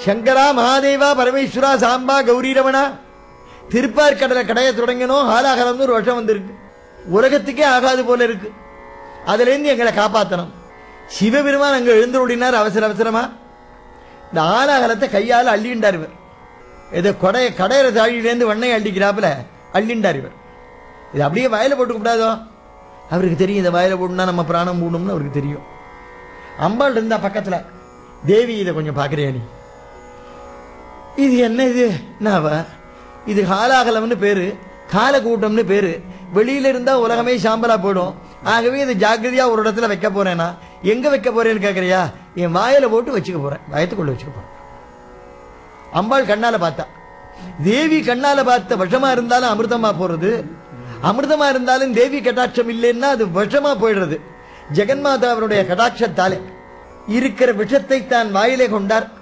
சங்கரா மகாதேவா பரமேஸ்வரா சாம்பா கௌரீரமணா திருப்பார்கடலை கடையை தொடங்கணும் ஹாலாகலம்னு ஒரு வருஷம் வந்திருக்கு உலகத்துக்கே ஆகாது போல இருக்கு அதுல இருந்து எங்களை காப்பாத்தணும் சிவபெருமான் அங்க எழுந்துருடினார் அவசர அவசரமா இந்த ஆலாகலத்தை கையால அள்ளிண்டார் இவர் ஏதோ கொடைய கடையிற தாழியிலேருந்து வண்ணை அள்ளிக்கிறாப்புல அள்ளிண்டார் இவர் இது அப்படியே வயல போட்டு கூடாதோ அவருக்கு தெரியும் இந்த வயல போட்டுனா நம்ம பிராணம் போடணும்னு அவருக்கு தெரியும் அம்பாள் இருந்தா பக்கத்துல தேவி இதை கொஞ்சம் பாக்குறியா நீ இது என்ன இது என்னவ இது காலாகலம்னு பேரு காலக்கூட்டம்னு பேரு வெளியில இருந்தா உலகமே சாம்பலா போயிடும் ஆகவே இது ஜாக்கிரதையா ஒரு இடத்துல வைக்க போறேனா எங்க வைக்க போறேன்னு கேக்குறியா என் வாயில போட்டு வச்சுக்க போறேன் வயத்துக்குள்ள வச்சுக்க போறேன் அம்பாள் கண்ணால பார்த்தா தேவி கண்ணால பார்த்த விஷமா இருந்தாலும் அமிர்தமா போறது அமிர்தமா இருந்தாலும் தேவி கடாட்சம் இல்லைன்னா அது விஷமா போயிடுறது ஜெகன்மாதா அவருடைய கடாட்சத்தாலே இருக்கிற விஷத்தை தான் வாயிலே கொண்டார்